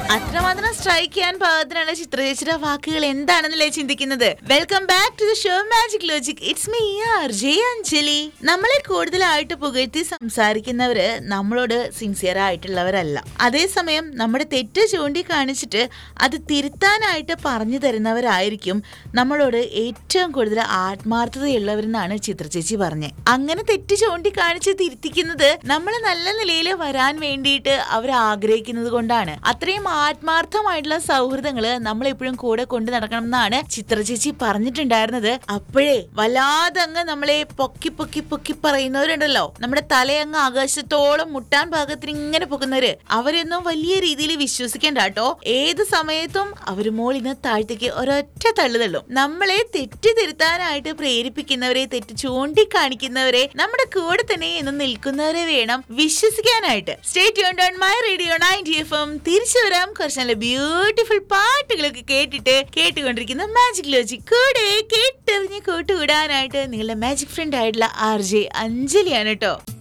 അത്രമാത്രം സ്ട്രൈക്ക് ചെയ്യാൻ പാകത്തിനുള്ള ചിത്രചേച്ചിയുടെ വാക്കുകൾ എന്താണെന്നല്ലേ ചിന്തിക്കുന്നത് welcome back to the show magic logic it's me R J Anjali നമ്മളെ കൂടുതലായിട്ട് പുകഴ്ത്തി സംസാരിക്കുന്നവര് നമ്മളോട് സിൻസിയർ ആയിട്ടുള്ളവരല്ല അതേസമയം നമ്മുടെ തെറ്റ് ചൂണ്ടിക്കാണിച്ചിട്ട് അത് തിരുത്താനായിട്ട് പറഞ്ഞു തരുന്നവരായിരിക്കും നമ്മളോട് ഏറ്റവും കൂടുതൽ ആത്മാർത്ഥതയുള്ളവരെന്നാണ് ചിത്രചേച്ചി പറഞ്ഞത് അങ്ങനെ തെറ്റ് ചൂണ്ടിക്കാണിച്ച് തിരുത്തിക്കുന്നത് നമ്മൾ നല്ല നിലയിൽ വരാൻ വേണ്ടിയിട്ട് അവർ ആഗ്രഹിക്കുന്നത് കൊണ്ടാണ് അത്രയും ആത്മാർത്ഥമായിട്ടുള്ള സൗഹൃദങ്ങള് നമ്മൾ എപ്പോഴും കൂടെ കൊണ്ടു നടക്കണം എന്നാണ് ചിത്രചേച്ചി പറഞ്ഞിട്ടുണ്ടായിരുന്നത് അപ്പോഴേ വല്ലാതെ അങ്ങ് നമ്മളെ പൊക്കി പൊക്കി പൊക്കി പറയുന്നവരുണ്ടല്ലോ നമ്മുടെ തലയങ്ങ് ആകാശത്തോളം മുട്ടാൻ പാകത്തിന് ഇങ്ങനെ പൊക്കുന്നവര് അവരൊന്നും വലിയ രീതിയിൽ വിശ്വസിക്കേണ്ട കേട്ടോ ഏത് സമയത്തും അവര് മോളിന്ന് താഴത്തേക്ക് ഒരൊറ്റ തള്ളു തള്ളും നമ്മളെ തെറ്റ് തിരുത്താനായിട്ട് പ്രേരിപ്പിക്കുന്നവരെ തെറ്റ് ചൂണ്ടിക്കാണിക്കുന്നവരെ നമ്മുടെ കൂടെ തന്നെ എന്ന് നിൽക്കുന്നവരെ വേണം വിശ്വസിക്കാനായിട്ട് stay on my radio ninety F M തിരിച്ചു വരാം കുറച്ച് നല്ല ബ്യൂട്ടിഫുൾ പാട്ടുകളൊക്കെ കേട്ടിട്ട് കേട്ടുകൊണ്ടിരിക്കുന്ന മാജിക് ലോജിക് കൂടെ കേട്ടെറിഞ്ഞ് കൂട്ടുകൂടാനായിട്ട് നിങ്ങളുടെ മാജിക് ഫ്രണ്ട് ആയിട്ടുള്ള ആർ ജെ അഞ്ജലിയാണ് കേട്ടോ